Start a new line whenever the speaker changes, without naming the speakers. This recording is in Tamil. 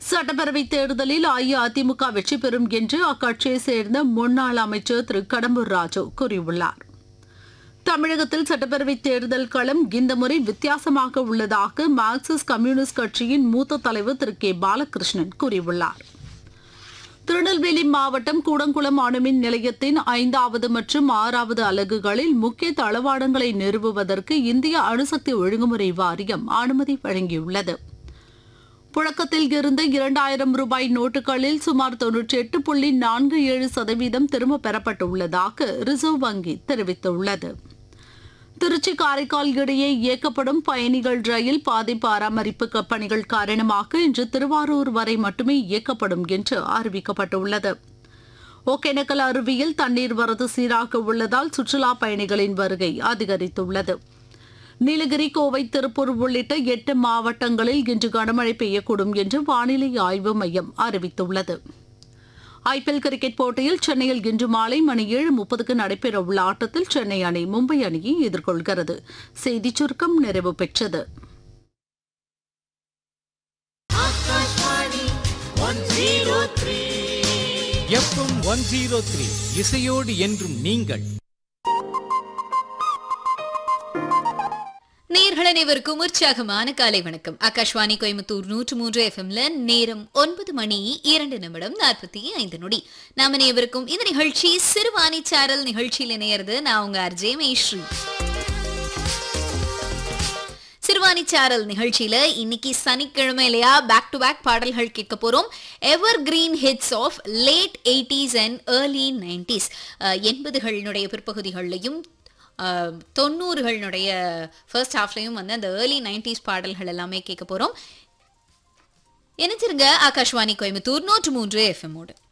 சட்டப்பேரவை தேர்தலில் அஇஅதிமுக வெற்றி பெறும் என்று அக்கட்சியை சேர்ந்த முன்னாள் அமைச்சர் திரு கடம்பூர் ராஜு கூறியுள்ளார் தமிழகத்தில் சட்டப்பேரவை தேர்தல் களம் இந்த முறை வித்தியாசமாக உள்ளதாக மார்க்சிஸ்ட் கம்யூனிஸ்ட் கட்சியின் மூத்த தலைவர் திரு கே பாலகிருஷ்ணன் கூறியுள்ளார் திருநெல்வேலி மாவட்டம் கூடங்குளம் அணுமின் நிலையத்தின் ஐந்தாவது மற்றும் ஆறாவது அலகுகளில் முக்கிய தளவாடங்களை நிறுவுவதற்கு இந்திய அணுசக்தி ஒழுங்குமுறை வாரியம் அனுமதி வழங்கியுள்ளது புழக்கத்தில் இருந்த இரண்டாயிரம் ரூபாய் நோட்டுகளில் சுமார் தொன்னூற்றி எட்டு புள்ளி நான்கு ஏழு சதவீதம் திரும்ப பெறப்பட்டுள்ளதாக ரிசர்வ் வங்கி தெரிவித்துள்ளது திருச்சி காரைக்கால் இடையே இயக்கப்படும் பயணிகள் ரயில் பாதை பராமரிப்பு க- பணிகள் காரணமாக இன்று திருவாரூர் வரை மட்டுமே இயக்கப்படும் என்று அறிவிக்கப்பட்டுள்ளது ஒகேனக்கல் அருவியில் தண்ணீர் வரத்து சீராக உள்ளதால் சுற்றுலா பயணிகளின் வருகை அதிகரித்துள்ளது நீலகிரி கோவை திருப்பூர் உள்ளிட்ட எட்டு மாவட்டங்களில் இன்று கனமழை பெய்யக்கூடும் என்று வானிலை ஆய்வு மையம் அறிவித்துள்ளது ஐபிஎல் கிரிக்கெட் போட்டியில் சென்னையில் இன்று மாலை மணி ஏழு முப்பதுக்கு நடைபெறவுள்ள ஆட்டத்தில் சென்னை அணி மும்பை அணியை எதிர்கொள்கிறது செய்திச் சுருக்கம் நிறைவு பெற்றது
எஃப்எம் ஒன் ஜீரோ த்ரீ இசையோடு என்றும் நீங்கள்
நேர்கள் அனைவருக்கும் உற்சாகமான காலை வணக்கம் ஆகாஷ்வாணி கோயம்புத்தூர் நூற்று மூன்று எஃப்எம்ல நேரம் ஒன்பது மணி இரண்டு நிமிடம் நாற்பத்தி ஐந்து நொடி நாம அனைவருக்கும் இந்த நிகழ்ச்சி சிறுவாணி சாரல் நிகழ்ச்சியில் இணையறது நான் உங்க அர்ஜே மேஸ்ரீ சிறுவாணி சாரல் நிகழ்ச்சியில இன்னைக்கு சனிக்கிழமை இல்லையா பேக் டு பேக் பாடல்கள் கேட்க போறோம் evergreen hits of late eighties and early nineties எண்பதுகளினுடைய பிற்பகுதிகள்லையும் அஹ், தொண்ணூறுகளினுடைய ஃபர்ஸ்ட் ஹாஃப்லையும் வந்து அந்த ஏர்லி நைன்டிஸ் பாடல்கள் எல்லாமே கேட்க போறோம் இணைச்சிருங்க ஆகாஷ்வாணி கோயம்புத்தூர் நூற்று மூன்று எஃப்எம்மோடு